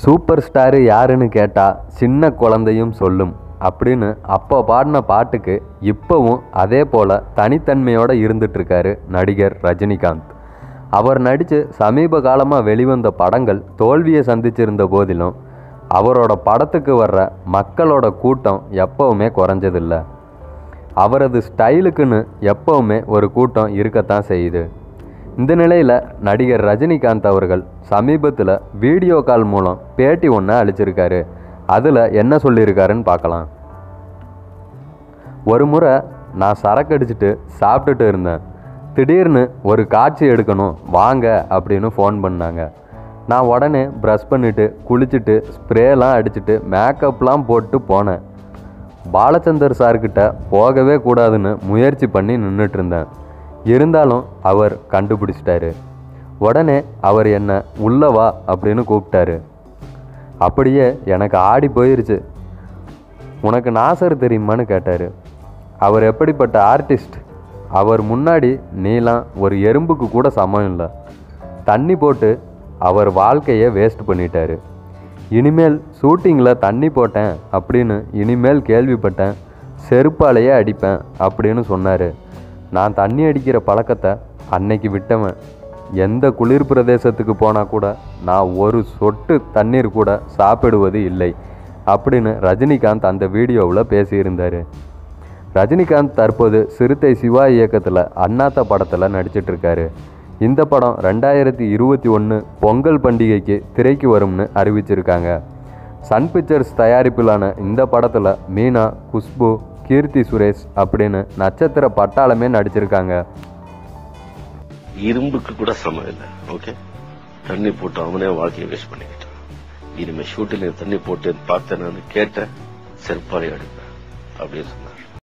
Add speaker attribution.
Speaker 1: super star யாருன்னு கேட்டால் சின்ன குழந்தையும் சொல்லும் அப்படின்னு அப்போ பாடின பாட்டுக்கு இப்போவும் அதே போல் தனித்தன்மையோடு இருந்துட்டுருக்காரு நடிகர் ரஜினிகாந்த் அவர் நடித்து சமீப காலமாக வெளிவந்த படங்கள் தோல்வியை சந்திச்சிருந்த போதிலும் அவரோட படத்துக்கு வர்ற மக்களோட கூட்டம் எப்போவுமே குறைஞ்சதில்லை அவரது ஸ்டைலுக்குன்னு எப்போவுமே ஒரு கூட்டம் இருக்கத்தான் செய்யுது இந்த நிலையில் நடிகர் ரஜினிகாந்த் அவர்கள் சமீபத்தில் வீடியோ கால் மூலம் பேட்டி ஒன்று அளிச்சிருக்காரு அதில் என்ன சொல்லியிருக்காருன்னு பார்க்கலாம் ஒரு முறை நான் சரக்கு அடிச்சிட்டு சாப்பிட்டுட்டு இருந்தேன் திடீர்னு ஒரு காட்சி எடுக்கணும் வாங்க அப்படின்னு ஃபோன் பண்ணாங்க நான் உடனே ப்ரஷ் பண்ணிவிட்டு குளிச்சுட்டு ஸ்ப்ரேலாம் அடிச்சுட்டு மேக்கப்லாம் போட்டு போனேன் பாலச்சந்தர் சார்கிட்ட போகவே கூடாதுன்னு முயற்சி பண்ணி நின்றுட்டு இருந்தேன் இருந்தாலும் அவர் கண்டுபிடிச்சிட்டாரு உடனே அவர் என்னை உள்ள வா அப்படின்னு கூப்பிட்டாரு அப்படியே எனக்கு ஆடி போயிருச்சு உனக்கு நாசர் தெரியுமான்னு கேட்டார் அவர் எப்படிப்பட்ட ஆர்டிஸ்ட் அவர் முன்னாடி நீலாம் ஒரு எறும்புக்கு கூட சமம் இல்லை தண்ணி போட்டு அவர் வாழ்க்கையை வேஸ்ட் பண்ணிட்டாரு இனிமேல் ஷூட்டிங்கில் தண்ணி போட்டேன் அப்படின்னு இனிமேல் கேள்விப்பட்டேன் செருப்பாலேயே அடிப்பேன் அப்படின்னு சொன்னார் நான் தண்ணி அடிக்கிற பழக்கத்தை அன்னைக்கு விட்டவன் எந்த குளிர் பிரதேசத்துக்கு போனால் கூட நான் ஒரு சொட்டு தண்ணீர் கூட சாப்பிடுவது இல்லை அப்படின்னு ரஜினிகாந்த் அந்த வீடியோவில் பேசியிருந்தார் ரஜினிகாந்த் தற்போது சிறுத்தை சிவா இயக்கத்தில் அண்ணாத்த படத்தில் நடிச்சிட்டு இருக்காரு இந்த படம் ரெண்டாயிரத்தி இருபத்தி ஒன்று பொங்கல் பண்டிகைக்கு திரைக்கு வரும்னு அறிவிச்சிருக்காங்க சன் பிக்சர்ஸ் தயாரிப்பிலான இந்த படத்தில் மீனா குஷ்பு கீர்த்தி சுரேஷ் அப்படின்னு நட்சத்திர பட்டாளமே நடிச்சிருக்காங்க
Speaker 2: இரும்புக்கு கூட சமம் இல்லை ஓகே தண்ணி போட்டு அவனே வாழ்க்கையை வேஸ்ட் பண்ணிக்கிட்டான் இனிமே ஷூட்டில் தண்ணி போட்டு பார்த்தேன் நான் கேட்டேன் செருப்பாலை அடிப்பேன் அப்படின்னு சொன்னார்